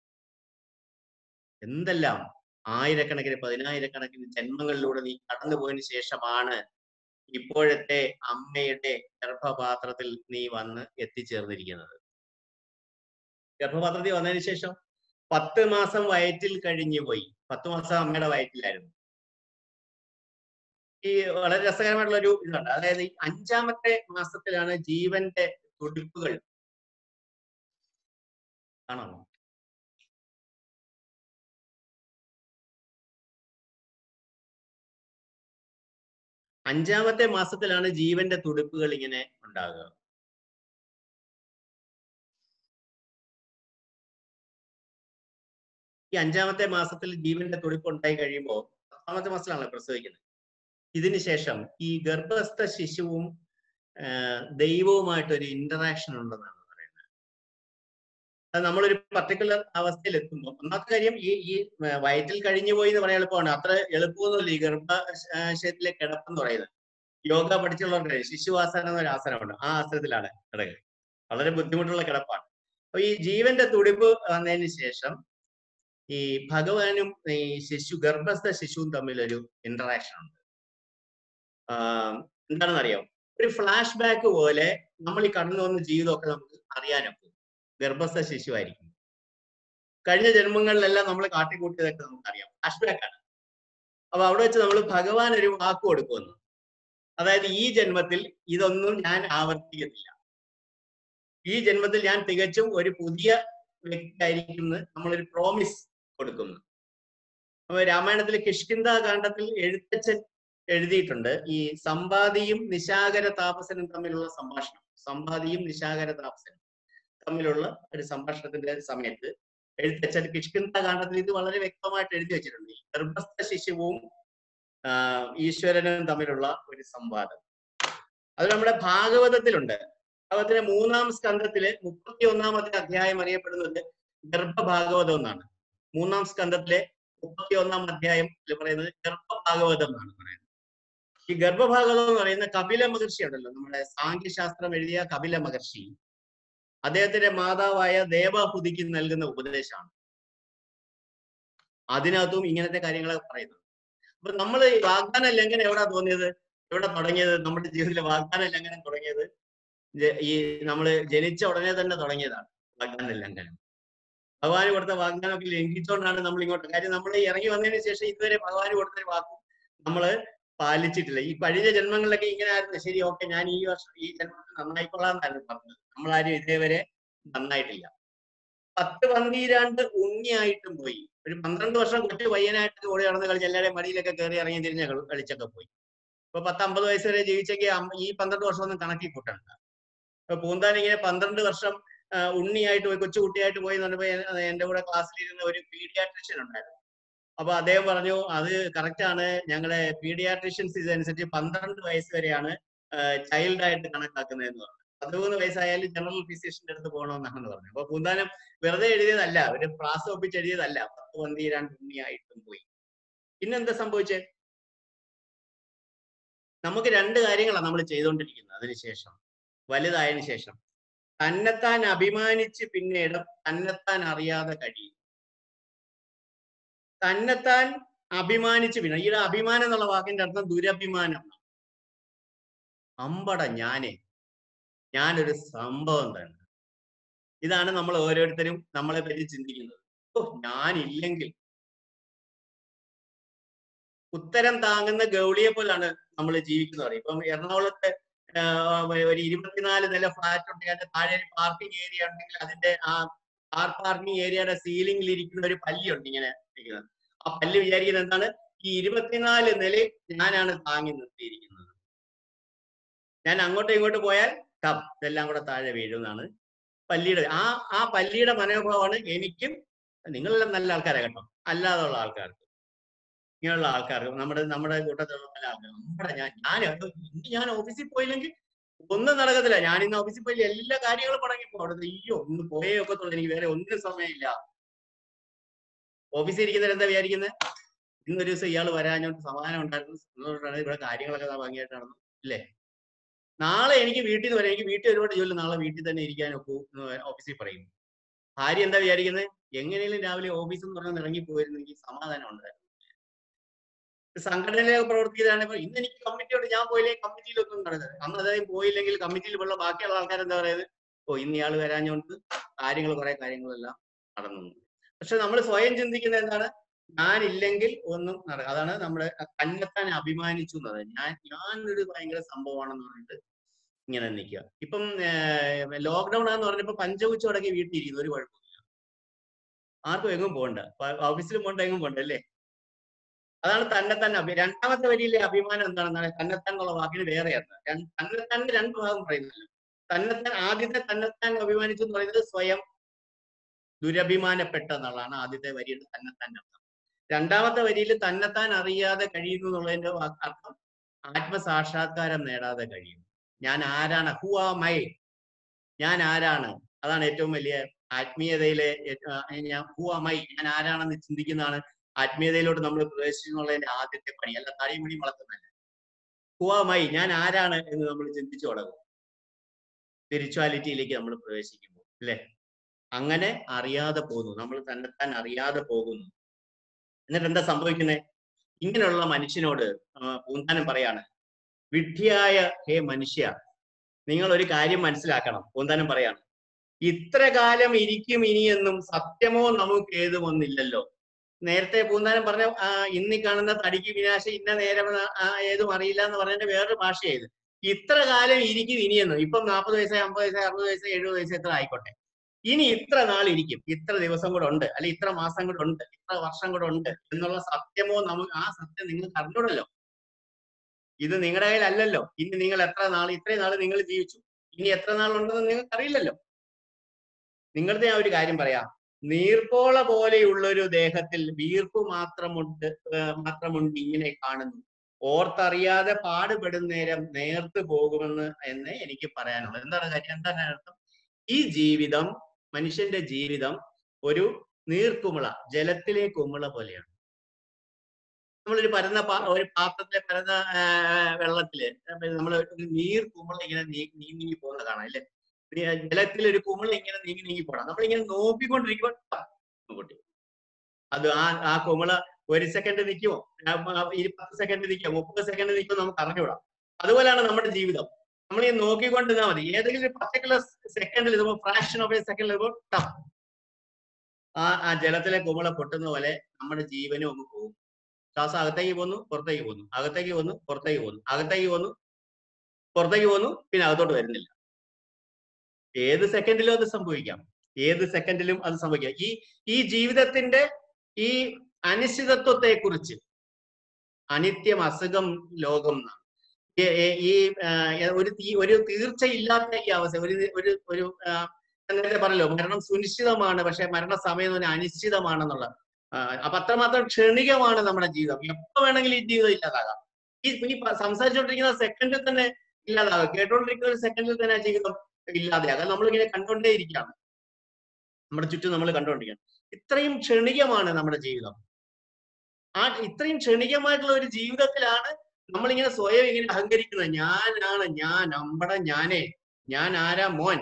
എന്തെല്ലാം ആയിരക്കണക്കിന് പതിനായിരക്കണക്കിന് ജന്മങ്ങളിലൂടെ നീ കടന്നുപോയതിനു ശേഷമാണ് ഇപ്പോഴത്തെ അമ്മയുടെ ഗർഭപാത്രത്തിൽ നീ വന്ന് എത്തിച്ചേർന്നിരിക്കുന്നത് ഗർഭപാത്രത്തിൽ വന്നതിന് ശേഷം പത്ത് മാസം വയറ്റിൽ കഴിഞ്ഞു പോയി പത്ത് മാസം അമ്മയുടെ വയറ്റിലായിരുന്നു ഈ വളരെ രസകരമായിട്ടുള്ള ഒരു ഇതുണ്ട് അതായത് ഈ അഞ്ചാമത്തെ മാസത്തിലാണ് ജീവന്റെ തുടിപ്പുകൾ കാണാമോ അഞ്ചാമത്തെ മാസത്തിലാണ് ജീവന്റെ തുടിപ്പുകൾ ഇങ്ങനെ ഉണ്ടാകുക ഈ അഞ്ചാമത്തെ മാസത്തിൽ ജീവന്റെ തുടിപ്പ് ഉണ്ടായി കഴിയുമ്പോൾ പത്താമത്തെ മാസത്തിലാണല്ലോ പ്രസവിക്കുന്നത് ഇതിന് ശേഷം ഈ ഗർഭസ്ഥ ശിശുവും ആ, ദൈവവുമായിട്ട് ഒരു ഇന്ററാക്ഷൻ ഉണ്ടെന്നാണ് പറയുന്നത് അത് നമ്മളൊരു പർട്ടിക്കുലർ അവസ്ഥയിൽ എത്തുമ്പോൾ ഒന്നാമത്തെ കാര്യം ഈ ഈ വയറ്റിൽ കഴിഞ്ഞു പോയി എന്ന് പറയാൻ എളുപ്പമാണ് അത്ര എളുപ്പമൊന്നുമില്ല ഈ ഗർഭാശയത്തിലെ കിടപ്പെന്ന് പറയുന്നത് യോഗ പഠിച്ചുള്ളവരുടെ ശിശുവാസനം എന്നൊരു ആസനമുണ്ട് ആ ആസനത്തിലാണ് കിടക്കുക വളരെ ബുദ്ധിമുട്ടുള്ള കിടപ്പാണ് അപ്പൊ ഈ ജീവന്റെ തുടിപ്പ് വന്നതിന് ശേഷം ഈ ഭഗവാനും ഈ ശിശു ഗർഭസ്ഥ ശിശുവും തമ്മിൽ ഒരു ഇന്ററാക്ഷൻ ഉണ്ട് ആഹ് എന്താണെന്ന് അറിയാം ഒരു ഫ്ലാഷ് ബാക്ക് പോലെ നമ്മൾ ഈ കടന്നു വന്ന ജീവിതമൊക്കെ നമുക്ക് അറിയാനൊക്കും ഗർഭസ്ഥ ശിശുവായിരിക്കും കഴിഞ്ഞ ജന്മങ്ങളിലെല്ലാം നമ്മൾ കാട്ടിക്കൂട്ടിയതൊക്കെ നമുക്കറിയാം ഫ്ലാഷ് ബാക്ക് ആണ് അപ്പൊ അവിടെ വെച്ച് നമ്മൾ ഭഗവാൻ ഒരു വാക്ക് കൊടുക്കുമെന്ന് അതായത് ഈ ജന്മത്തിൽ ഇതൊന്നും ഞാൻ ആവർത്തിക്കത്തില്ല ഈ ജന്മത്തിൽ ഞാൻ തികച്ചും ഒരു പുതിയ വ്യക്തിയായിരിക്കും എന്ന് നമ്മളൊരു പ്രോമിസ് കൊടുക്കുന്നു അപ്പൊ രാമായണത്തിലെ കിഷ്കിന്ത കാണ്ഡത്തിൽ എഴുത്തച്ഛൻ എഴുതിയിട്ടുണ്ട് ഈ സമ്പാദിയും നിശാകര താപസനും തമ്മിലുള്ള സംഭാഷണം സമ്പാദിയും നിശാകര താപസനും തമ്മിലുള്ള ഒരു സംഭാഷണത്തിന്റെ സമയത്ത് എഴുത്തച്ഛൻ കിഷ്കിന്ത കാണ്ഡത്തിൽ ഇത് വളരെ വ്യക്തമായിട്ട് എഴുതി വെച്ചിട്ടുണ്ട് ഈ ഗർഭസ്ഥ ശിശുവും ആ, ഈശ്വരനും തമ്മിലുള്ള ഒരു സംവാദം അത് നമ്മുടെ ഭാഗവതത്തിലുണ്ട് ഭാഗവതത്തിലെ മൂന്നാം സ്കന്ധത്തില് മുപ്പത്തി ഒന്നാമത്തെ അധ്യായം അറിയപ്പെടുന്നത് ഗർഭഭാഗവതം എന്നാണ് മൂന്നാം സ്കന്ധത്തിലെ മുപ്പത്തി ഒന്നാം അധ്യായം പറയുന്നത് ഗർഭഭാഗവതം എന്നാണ് പറയുന്നത് ഈ ഗർഭഭാഗവതം എന്ന് പറയുന്ന കപില മഹർഷി ഉണ്ടല്ലോ നമ്മുടെ സാഖ്യശാസ്ത്രം എഴുതിയ കപില മഹർഷി അദ്ദേഹത്തിന്റെ മാതാവായ ദേവഹുതിക്ക് നൽകുന്ന ഉപദേശമാണ് അതിനകത്തും ഇങ്ങനത്തെ കാര്യങ്ങളൊക്കെ പറയുന്നത് അപ്പൊ നമ്മൾ വാഗ്ദാന ലംഘനം എവിടെ തോന്നിയത് എവിടെ തുടങ്ങിയത് നമ്മുടെ ജീവിതത്തിലെ വാഗ്ദാന ലംഘനം തുടങ്ങിയത് ജ- ഈ നമ്മൾ ജനിച്ച ഉടനെ തന്നെ തുടങ്ങിയതാണ് വാഗ്ദാന ലംഘനം ഭഗവാന് കൊടുത്ത വാഗ്ദാനമൊക്കെ ലംഘിച്ചുകൊണ്ടാണ് നമ്മൾ ഇങ്ങോട്ട് കാര്യം നമ്മൾ ഇറങ്ങി വന്നതിന് ശേഷം ഇതുവരെ ഭഗവാന് കൊടുത്ത വാക്കും നമ്മൾ പാലിച്ചിട്ടില്ല ഈ കഴിഞ്ഞ ജന്മങ്ങളിലൊക്കെ ഇങ്ങനെ ആയിരുന്നു ശരി ഓക്കെ ഞാൻ ഈ വർഷം ഈ ജന്മത്തിൽ നന്നായിക്കൊള്ളാം എന്നായിരുന്നു പറഞ്ഞത് നമ്മളാരും ഇതേവരെ നന്നായിട്ടില്ല പത്ത് പന്തീരാണ്ട് ഉണ്ണിയായിട്ടും പോയി ഒരു പന്ത്രണ്ട് വർഷം കൊച്ചു പയ്യനായിട്ട് ഓടി നടന്ന് കളിച്ച് എല്ലാവരുടെയും മടിയിലൊക്കെ കയറി ഇറങ്ങി തിരിഞ്ഞ കളി- കളിച്ചൊക്കെ പോയി ഇപ്പൊ പത്ത് അമ്പത് വയസ്സ് വരെ ജീവിച്ചെങ്കിൽ അമ്മ- ഈ പന്ത്രണ്ട് വർഷം ഒന്നും കണക്കി കൂട്ടണ്ട ഇപ്പൊ പൂന്താൻ ഇങ്ങനെ പന്ത്രണ്ട് വർഷം ആ, ഉണ്ണിയായിട്ട് പോയി കൊച്ചുകുട്ടിയായിട്ട് പോയി എന്ന് പറഞ്ഞപ്പോ എ- എന്റെ കൂടെ ക്ലാസ്സിലിരുന്ന ഒരു പീഡിയാട്രിഷ്യൻ ഉണ്ടായിരുന്നു അപ്പൊ അദ്ദേഹം പറഞ്ഞു അത് കറക്റ്റ് ആണ് ഞങ്ങളെ പീഡിയാട്രിഷ്യൻസ് ഇതനുസരിച്ച് പന്ത്രണ്ട് വയസ്സ് വരെയാണ് ചൈൽഡ് ആയിട്ട് കണക്കാക്കുന്നതെന്ന് പറഞ്ഞു പതിമൂന്ന് വയസ്സായാലും ജനറൽ ഫിസിഷ്യന്റെ അടുത്ത് പോകണമെന്നാണ് പറഞ്ഞത് അപ്പൊ പൂന്താനം വെറുതെ എഴുതിയതല്ല ഒരു പ്രാസം ഒപ്പിച്ച് എഴുതിയതല്ല പത്ത് പന്തിരാണ്ട് ഉണ്ണിയായിട്ടും പോയി പിന്നെന്താ സംഭവിച്ചേ നമുക്ക് രണ്ട് കാര്യങ്ങളാണ് നമ്മൾ ചെയ്തുകൊണ്ടിരിക്കുന്നത് അതിനുശേഷം വലുതായതിനു ശേഷം തന്നെത്താൻ അഭിമാനിച്ച് പിന്നീട് തന്നെത്താൻ അറിയാതെ കഴിയും തന്നെത്താൻ അഭിമാനിച്ച് പിന്നെ ഈ അഭിമാനം എന്നുള്ള വാക്കിന്റെ അർത്ഥം ദുരഭിമാനം എന്നാണ്. അമ്പട ഞാനേ ഞാനൊരു സംഭവം തന്നെ ഇതാണ് നമ്മൾ ഓരോരുത്തരും നമ്മളെ പറ്റി ചിന്തിക്കുന്നത് ഓ ഞാനില്ലെങ്കിൽ ഉത്തരം താങ്ങുന്ന ഗൗളിയെ പോലാണ് നമ്മൾ ജീവിക്കുന്നത് ഇപ്പം എറണാകുളത്തെ ആഹ് ഒരു ഇരുപത്തിനാല് നില ഫ്ലാറ്റ് ഉണ്ടെങ്കിൽ അതിന്റെ താഴെ ഒരു പാർക്കിംഗ് ഏരിയ ഉണ്ടെങ്കിൽ അതിന്റെ ആ കാർ പാർക്കിംഗ് ഏരിയയുടെ സീലിംഗിൽ ഇരിക്കുന്ന ഒരു പല്ലിയുണ്ട് ഇങ്ങനെ ഇരിക്കുന്നത് ആ പല്ല് വിചാരിക്കുന്നത് എന്താണ് ഈ ഇരുപത്തിനാല് നില ഞാനാണ് താങ്ങി നിർത്തിയിരിക്കുന്നത് ഞാൻ അങ്ങോട്ടും ഇങ്ങോട്ടും പോയാൽ ടപ്പ് ഇതെല്ലാം കൂടെ താഴെ വീഴുമെന്നാണ് പല്ലിയുടെ ആ ആ പല്ലിയുടെ മനോഭാവമാണ് എനിക്കും നിങ്ങളെല്ലാം നല്ല ആൾക്കാരെ കേട്ടോ അല്ലാതുള്ള ആൾക്കാർക്ക് ഇങ്ങനെയുള്ള ആൾക്കാർക്ക് നമ്മുടെ നമ്മുടെ കൂട്ടത്തിലുള്ള പല ആൾക്കാർ നമ്മുടെ ഞാൻ ഞാൻ ഇന്ന് ഞാൻ ഓഫീസിൽ പോയില്ലെങ്കിൽ ഒന്നും നടക്കത്തില്ല ഞാൻ ഇന്ന് ഓഫീസിൽ പോയില്ല എല്ലാ കാര്യങ്ങളും മുടങ്ങിപ്പോ അവിടെ അയ്യോ ഒന്ന് പോയേ ഒക്കത്തുള്ളൂ എനിക്ക് വേറെ ഒന്നിനും സമയമില്ല ഓഫീസിൽ ഇരിക്കുന്നവർ എന്താ വിചാരിക്കുന്നത് ഇന്നൊരു ദിവസം ഇയാൾ വരാഞ്ഞോണ്ട് സമാധാനം ഉണ്ടായിരുന്നു സന്തോഷമാണ് ഇവിടെ കാര്യങ്ങളൊക്കെ ഭംഗിയായിട്ട് നടന്നു ഇല്ലേ നാളെ എനിക്ക് വീട്ടിൽ നിന്ന് വരാം എനിക്ക് വീട്ടിൽ ഒരുപാട് ജോലി നാളെ വീട്ടിൽ തന്നെ ഇരിക്കാൻ ഒക്കൂ എന്ന് ഓഫീസിൽ പറയും ഭാര്യ എന്താ വിചാരിക്കുന്നത് എങ്ങനെയും രാവിലെ ഓഫീസിൽ നിന്ന് പറഞ്ഞാൽ ഇറങ്ങി പോയിരുന്നെങ്കിൽ സമാധാനം ഉണ്ടായിരുന്നു സംഘടനയിലൊക്കെ പ്രവർത്തിക്കുന്നതാണ് ഇപ്പൊ ഇന്ന് എനിക്ക് കമ്മിറ്റിയോട് ഞാൻ പോയില്ലെങ്കിൽ കമ്മിറ്റിയിലൊന്നും നടക്കുന്നത് അന്ന് അതായത് പോയില്ലെങ്കിൽ കമ്മിറ്റിയിൽ ഉള്ള ബാക്കിയുള്ള ആൾക്കാർ എന്താ പറയുന്നത് ഓ ഇന്ന് ഇയാൾ വരാഞ്ഞോണ്ട് കാര്യങ്ങൾ കുറെ കാര്യങ്ങളെല്ലാം നടന്നു പക്ഷെ നമ്മൾ സ്വയം ചിന്തിക്കുന്നത് എന്താണ് ഞാനില്ലെങ്കിൽ ഒന്നും നടക്കും അതാണ് നമ്മുടെ തന്നെത്താൻ അഭിമാനിച്ചു എന്നത് ഞാൻ ഞാനൊരു ഭയങ്കര സംഭവമാണെന്ന് പറഞ്ഞിട്ട് ഇങ്ങനെ നിൽക്കുക ഇപ്പം ലോക്ക്ഡൌൺ ആന്ന് പറഞ്ഞപ്പോ പഞ്ചകുച്ചു അടക്കി വീട്ടിൽ ഇരിക്കുന്നു ഒരു കുഴപ്പമില്ല ആർക്കും എങ്ങും പോകണ്ട ഓഫീസിലും പോകണ്ട എങ്ങും പോകണ്ട അല്ലേ അതാണ് തന്നെത്താൻ അഭി രണ്ടാമത്തെ വരിയിലെ അഭിമാനം എന്താണെന്നാണ് തന്നെത്താൻ എന്നുള്ള വാക്കിന് വേറെയാണ് രണ്ട് തന്നെത്താൻ്റെ രണ്ട് ഭാഗം പറയുന്നല്ലോ തന്നെത്താൻ ആദ്യത്തെ തന്നെത്താൻ അഭിമാനിച്ചു എന്ന് പറയുന്നത് സ്വയം ദുരഭിമാനപ്പെട്ട എന്നുള്ളതാണ് ആദ്യത്തെ വരിയുടെ തന്നെത്താൻ അർത്ഥം രണ്ടാമത്തെ വരിയിൽ തന്നെത്താൻ അറിയാതെ കഴിയുന്നു എന്നുള്ളതിന്റെ വാ- അർത്ഥം ആത്മസാക്ഷാത്കാരം നേടാതെ കഴിയും ഞാൻ ആരാണ് ഹു ആ മൈ ഞാൻ ആരാണ് അതാണ് ഏറ്റവും വലിയ ആത്മീയതയിലെ ഏ- ആ, ഞാൻ ഹു ആ മൈ ഞാൻ ആരാണെന്ന് ചിന്തിക്കുന്നതാണ് ആത്മീയതയിലോട്ട് നമ്മൾ പ്രവേശിക്കുന്നുള്ളതിന്റെ ആദ്യത്തെ പണി അല്ല തടിയും മുടി വളർത്തുന്നതല്ല ഹു ആ മൈ ഞാൻ ആരാണ് എന്ന് നമ്മൾ ചിന്തിച്ചു തുടങ്ങും സ്പിരിച്വാലിറ്റിയിലേക്ക് നമ്മൾ പ്രവേശിക്കുമ്പോൾ അല്ലെ അങ്ങനെ അറിയാതെ പോകുന്നു നമ്മൾ തന്നെത്താൻ അറിയാതെ പോകുന്നു എന്നിട്ട് എന്താ സംഭവിക്കുന്നത് ഇങ്ങനെയുള്ള മനുഷ്യനോട് ആ, പൂന്താനം പറയാണ് വിഡ്ഢിയായ ഹേ മനുഷ്യ നിങ്ങൾ ഒരു കാര്യം മനസ്സിലാക്കണം പൂന്താനം പറയാണ് ഇത്ര കാലം ഇരിക്കും ഇനിയെന്നും സത്യമോ നമുക്ക് ഏതുമൊന്നില്ലല്ലോ നേരത്തെ പൂന്താനം പറഞ്ഞ ആ, ഇന്നീ കാണുന്ന തടിക്ക് വിനാശം ഇന്ന നേരം ആ, ഏതും അറിയില്ല എന്ന് പറഞ്ഞതിന്റെ വേറൊരു ഭാഷയായത് ഇത്ര കാലം ഇരിക്കും ഇനിയെന്നും ഇപ്പം നാൽപ്പത് വയസ്സായി അമ്പത് വയസ്സായി അറുപത് വയസ്സായി എഴുപത് വയസ്സായി എത്ര ആയിക്കോട്ടെ ഇനി ഇത്ര നാൾ ഇരിക്കും ഇത്ര ദിവസം കൂടെ ഉണ്ട് അല്ലെ ഇത്ര മാസം കൂടെ ഉണ്ട് ഇത്ര വർഷം കൂടെ ഉണ്ട് എന്നുള്ള സത്യമോ നമുക്ക് ആ സത്യം നിങ്ങൾക്ക് അറിഞ്ഞൂടല്ലോ ഇത് നിങ്ങളുടെ കയ്യിലല്ലല്ലോ ഇനി നിങ്ങൾ എത്ര നാൾ ഇത്രയും നാൾ നിങ്ങൾ ജീവിച്ചു ഇനി എത്ര നാൾ ഉണ്ടെന്ന് നിങ്ങൾക്ക് അറിയില്ലല്ലോ നിങ്ങളുടെ ഞാൻ ഒരു കാര്യം പറയാം നീർപ്പോള പോലെയുള്ള ഒരു ദേഹത്തിൽ വീർപ്പ് മാത്രമുണ്ട് ഏർ മാത്രമുണ്ട് ഇങ്ങനെ കാണുന്നു ഓർത്തറിയാതെ പാടുപെടും നേരം നേർത്ത് പോകുമെന്ന് എന്ന് എനിക്ക് പറയാനുള്ളത് എന്താണ് കാര്യം എന്താണ് അർത്ഥം ഈ ജീവിതം മനുഷ്യന്റെ ജീവിതം ഒരു നീർക്കുമിള ജലത്തിലെ കുമിള പോലെയാണ് നമ്മളൊരു പരന്ന പാ- ഒരു പാത്രത്തിലെ പരന്ന ആ, വെള്ളത്തില് നമ്മൾ ഒരു നീർ കുമിള ഇങ്ങനെ നീ നീങ്ങി നീങ്ങി പോകുന്നത് കാണാം അല്ലേ ജലത്തിൽ ഒരു കുമിള ഇങ്ങനെ നീങ്ങി നീങ്ങി പോകണം നമ്മളിങ്ങനെ നോക്കിക്കൊണ്ടിരിക്കുമ്പോൾ ടപ്പ് പൊട്ടി അത് ആ ആ കുമിള ഒരു സെക്കൻഡ് നിൽക്കുമോ പത്ത് സെക്കൻഡ് നിൽക്കുമോ മുപ്പത് സെക്കൻഡ് നിൽക്കുമോ നമുക്ക് അറിഞ്ഞുകൂടാം അതുപോലെയാണ് നമ്മുടെ ജീവിതം നമ്മൾ ഈ നോക്കിക്കൊണ്ടിരുന്നാൽ മതി ഏതെങ്കിലും ഒരു പർട്ടിക്കുലർ സെക്കൻഡിൽ ഇതുമ്പോൾ ഫ്രാക്ഷൻ ഓഫ് എ സെക്കൻഡിൽ ഇതുമ്പോൾ ടപ്പ് ആ ആ ജലത്തിലെ കുമിള പൊട്ടുന്ന പോലെ നമ്മുടെ ജീവനും അങ്ങ് പോകും ശ്വാസം അകത്തേക്ക് പോന്നു പുറത്തേക്ക് പോന്നു അകത്തേക്ക് പോന്നു പുറത്തേക്ക് പോന്നു അകത്തേക്ക് പോന്നു പുറത്തേക്ക് പോന്നു പിന്നെ അകത്തോട്ട് വരുന്നില്ല ഏത് സെക്കൻഡിലും അത് സംഭവിക്കാം ഏത് സെക്കൻഡിലും അത് സംഭവിക്കാം ഈ ഈ ജീവിതത്തിന്റെ ഈ അനിശ്ചിതത്വത്തെ കുറിച്ച് അനിത്യം അസുഖം ലോകം എന്നാണ് ഈ- ഈ- ഈ ആ, ഒരു തീ- ഒരു തീർച്ചയില്ലാത്ത ഈ അവസ്ഥ ഒരു ഒരു ഒരു ആ, ഞാൻ നേരത്തെ പറഞ്ഞല്ലോ മരണം സുനിശ്ചിതമാണ് പക്ഷെ മരണസമയം എന്ന് പറഞ്ഞാൽ അനിശ്ചിതമാണെന്നുള്ള ആ, അപ്പൊ അത്രമാത്രം ക്ഷണികമാണ് നമ്മുടെ ജീവിതം എപ്പോ വേണമെങ്കിലും ഈ ജീവിതം ഇല്ലാതാകാം ഈ ഈ പ- സംസാരിച്ചുകൊണ്ടിരിക്കുന്ന സെക്കൻഡിൽ തന്നെ ഇല്ലാതാകാം കേട്ടോണ്ടിരിക്കുന്ന ഒരു സെക്കൻഡിൽ തന്നെ ആ ജീവിതം ഇല്ലാതെയാകാം നമ്മളിങ്ങനെ കണ്ടോണ്ടേ ഇരിക്കുകയാണ് നമ്മുടെ ചുറ്റും നമ്മൾ കണ്ടോണ്ടിരിക്കുകയാണ് ഇത്രയും ക്ഷണികമാണ് നമ്മുടെ ജീവിതം ആ ഇത്രയും ക്ഷണികമായിട്ടുള്ള ഒരു ജീവിതത്തിലാണ് നമ്മളിങ്ങനെ സ്വയം ഇങ്ങനെ അഹങ്കരിക്കുന്നത് ഞാനാണ് ഞാൻ അമ്പട ഞാനേ ഞാൻ ആരാ മോൻ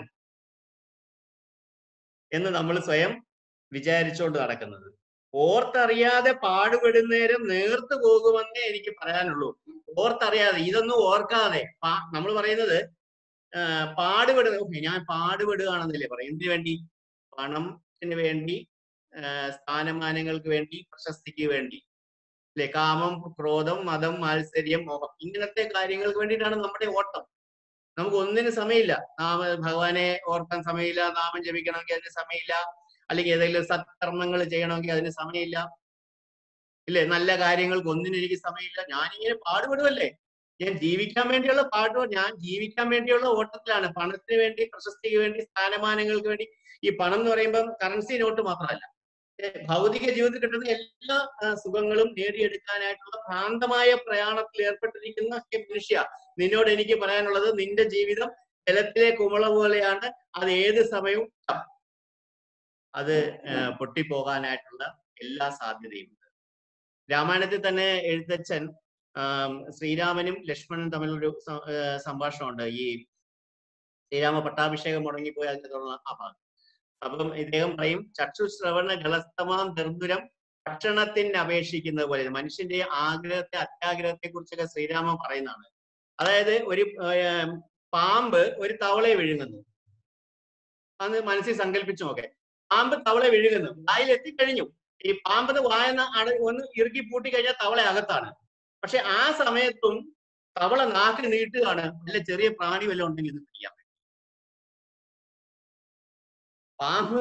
എന്ന് നമ്മൾ സ്വയം വിചാരിച്ചുകൊണ്ട് നടക്കുന്നത് ഓർത്തറിയാതെ പാടുപെടുന്നേരം നേർത്തു പോകുമെന്നേ എനിക്ക് പറയാനുള്ളൂ ഓർത്തറിയാതെ ഇതൊന്നും ഓർക്കാതെ നമ്മൾ പറയുന്നത് ആ, പാടുപെടുന്ന ഓക്കേ, ഞാൻ പാടുപെടുകയാണെന്നല്ലേ പറയും എന്തിനു വേണ്ടി പണത്തിന് വേണ്ടി ആ, സ്ഥാനമാനങ്ങൾക്ക് വേണ്ടി പ്രശസ്തിക്ക് വേണ്ടി അല്ലെ കാമം ക്രോധം മതം മാത്സര്യം മോഹം ഇങ്ങനത്തെ കാര്യങ്ങൾക്ക് വേണ്ടിയിട്ടാണ് നമ്മുടെ ഓട്ടം നമുക്ക് ഒന്നിനും സമയമില്ല നാമ ഭഗവാനെ ഓർക്കാൻ സമയമില്ല നാമം ജപിക്കണമെങ്കിൽ അതിന് സമയമില്ല അല്ലെങ്കിൽ ഏതെങ്കിലും സത്കർമ്മങ്ങൾ ചെയ്യണമെങ്കിൽ അതിന് സമയമില്ല ഇല്ലേ നല്ല കാര്യങ്ങൾക്ക് ഒന്നിനും എനിക്ക് സമയമില്ല ഞാനിങ്ങനെ പാടുപെടുമല്ലേ ഞാൻ ജീവിക്കാൻ വേണ്ടിയുള്ള പാട്ട് ഞാൻ ജീവിക്കാൻ വേണ്ടിയുള്ള ഓട്ടത്തിലാണ് പണത്തിന് വേണ്ടി പ്രശസ്തിക്ക് വേണ്ടി സ്ഥാനമാനങ്ങൾക്ക് വേണ്ടി ഈ പണം എന്ന് പറയുമ്പോൾ കറൻസി നോട്ട് മാത്രമല്ല ഏ, ഭൗതിക ജീവിതത്തിൽ കിട്ടുന്ന എല്ലാ ആ, സുഖങ്ങളും നേടിയെടുക്കാനായിട്ടുള്ള ഭ്രാന്തമായ പ്രയാണത്തിൽ ഏർപ്പെട്ടിരിക്കുന്ന ഹേ മനുഷ്യ നിന്നോട് എനിക്ക് പറയാനുള്ളത് നിന്റെ ജീവിതം ജലത്തിലെ കുമള പോലെയാണ് അത് ഏത് സമയവും അത് ആ, പൊട്ടിപ്പോകാനായിട്ടുള്ള എല്ലാ സാധ്യതയും ഉണ്ട് രാമായണത്തിൽ തന്നെ എഴുത്തച്ഛൻ ആം, ശ്രീരാമനും ലക്ഷ്മണനും തമ്മിലൊരു സ- ആ, സംഭാഷണമുണ്ട് ഈ ശ്രീരാമ പട്ടാഭിഷേകം മുടങ്ങിപ്പോയി അതിനെ തുടർന്ന് ആ ഭാഗം അപ്പം ഇദ്ദേഹം പറയും ചക്ഷുശ്രവണ ഗളസ്തമാം ദർദുരം ഭക്ഷണത്തിന് അപേക്ഷിക്കുന്നത് പോലെ മനുഷ്യന്റെ ആഗ്രഹത്തെ അത്യാഗ്രഹത്തെ കുറിച്ചൊക്കെ ശ്രീരാമൻ പറയുന്നതാണ് അതായത് ഒരു ഏർ, പാമ്പ് ഒരു തവളയെ വിഴുങ്ങുന്നു അന്ന് മനസ്സിൽ സങ്കല്പിച്ചു നോക്കെ പാമ്പ് തവളെ വിഴുങ്ങുന്നു വായിൽ എത്തിക്കഴിഞ്ഞു ഈ പാമ്പത് വായന അട ഒന്ന് ഇറുക്കി പൂട്ടി കഴിഞ്ഞാൽ തവള അകത്താണ് പക്ഷെ ആ സമയത്തും തവള നാക്ക് നീട്ടുകയാണ് വല്ല ചെറിയ പ്രാണി വല്ലതും ഉണ്ടെങ്കിൽ ഇത് പിടിക്കാം പാമ്പ്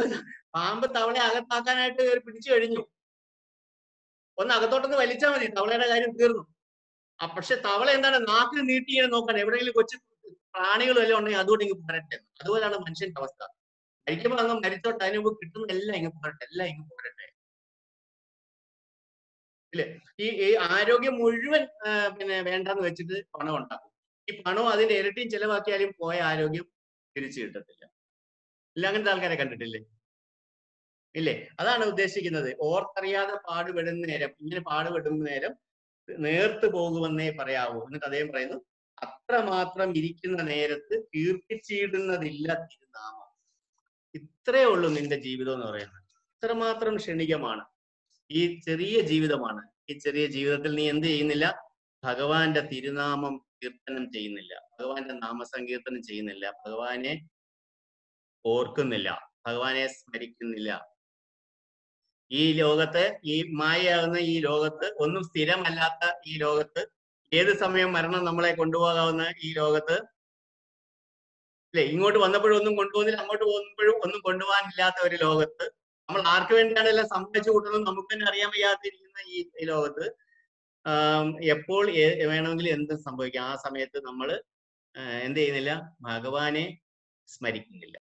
പാമ്പ് തവളെ അകത്താക്കാനായിട്ട് കയറി പിടിച്ചു കഴിഞ്ഞു ഒന്ന് അകത്തോട്ടൊന്ന് വലിച്ചാൽ മതി തവളയുടെ കാര്യം തീർന്നു ആ പക്ഷെ തവള എന്താണ് നാക്കിൽ നീട്ടി ഇങ്ങനെ നോക്കാൻ എവിടെയെങ്കിലും കൊച്ചു പ്രാണികൾ വല്ലതും ഉണ്ടെങ്കിൽ അതുകൊണ്ട് ഇങ്ങ് പോരട്ടെ എന്ന്. അതുപോലെയാണ് മനുഷ്യന്റെ അവസ്ഥ മരിക്കുമ്പോൾ അങ്ങ് മരിച്ചോട്ടെ അതിന് മുമ്പ് കിട്ടുന്ന എല്ലാം ഇങ്ങ് പോരട്ടെ എല്ലാം ഇങ്ങ് പോരട്ടെ ഇല്ലേ ഈ ഈ ആരോഗ്യം മുഴുവൻ ആ, പിന്നെ വേണ്ടെന്ന് വെച്ചിട്ട് പണം ഉണ്ടാക്കും ഈ പണം അതിന്റെ ഇരട്ടിയും ചെലവാക്കിയാലും പോയ ആരോഗ്യം തിരിച്ചു കിട്ടത്തില്ല ഇല്ല അങ്ങനത്തെ ആൾക്കാരെ കണ്ടിട്ടില്ലേ ഇല്ലേ അതാണ് ഉദ്ദേശിക്കുന്നത് ഓർത്തറിയാതെ പാടുപെടുന്ന നേരം ഇങ്ങനെ പാടുപെടുന്ന നേരം നേർത്തു പോകുമെന്നേ പറയാവൂ എന്നിട്ട് അദ്ദേഹം പറയുന്നു അത്രമാത്രം ഇരിക്കുന്ന നേരത്ത് കീർത്തിച്ചിടുന്നതില്ല തിരുനാമം ഇത്രേ ഉള്ളൂ നിന്റെ ജീവിതം എന്ന് പറയുന്നത് ഇത്രമാത്രം ക്ഷണികമാണ് ഈ ചെറിയ ജീവിതമാണ് ഈ ചെറിയ ജീവിതത്തിൽ നീ എന്ത് ചെയ്യുന്നില്ല ഭഗവാന്റെ തിരുനാമം കീർത്തനം ചെയ്യുന്നില്ല ഭഗവാന്റെ നാമസങ്കീർത്തനം ചെയ്യുന്നില്ല ഭഗവാനെ ഓർക്കുന്നില്ല ഭഗവാനെ സ്മരിക്കുന്നില്ല ഈ ലോകത്ത് ഈ മായയാകുന്ന ഈ ലോകത്ത് ഒന്നും സ്ഥിരമല്ലാത്ത ഈ ലോകത്ത് ഏത് സമയം മരണം നമ്മളെ കൊണ്ടുപോകാവുന്ന ഈ ലോകത്ത് അല്ലെ ഇങ്ങോട്ട് വന്നപ്പോഴും ഒന്നും കൊണ്ടുപോകുന്നില്ല അങ്ങോട്ട് പോകുമ്പോഴും ഒന്നും കൊണ്ടുപോകാനില്ലാത്ത ഒരു ലോകത്ത് നമ്മൾ ആർക്ക് വേണ്ടിയാണ് എല്ലാം സംഭവിച്ചു കൂട്ടുന്നത് നമുക്ക് തന്നെ അറിയാൻ വയ്യാതിരിക്കുന്ന ഈ ഈ ലോകത്ത് ആം, എപ്പോൾ ഏ- വേണമെങ്കിലും എന്ത് സംഭവിക്കാം ആ സമയത്ത് നമ്മൾ എന്ത് ചെയ്യുന്നില്ല ഭഗവാനെ സ്മരിക്കുന്നില്ല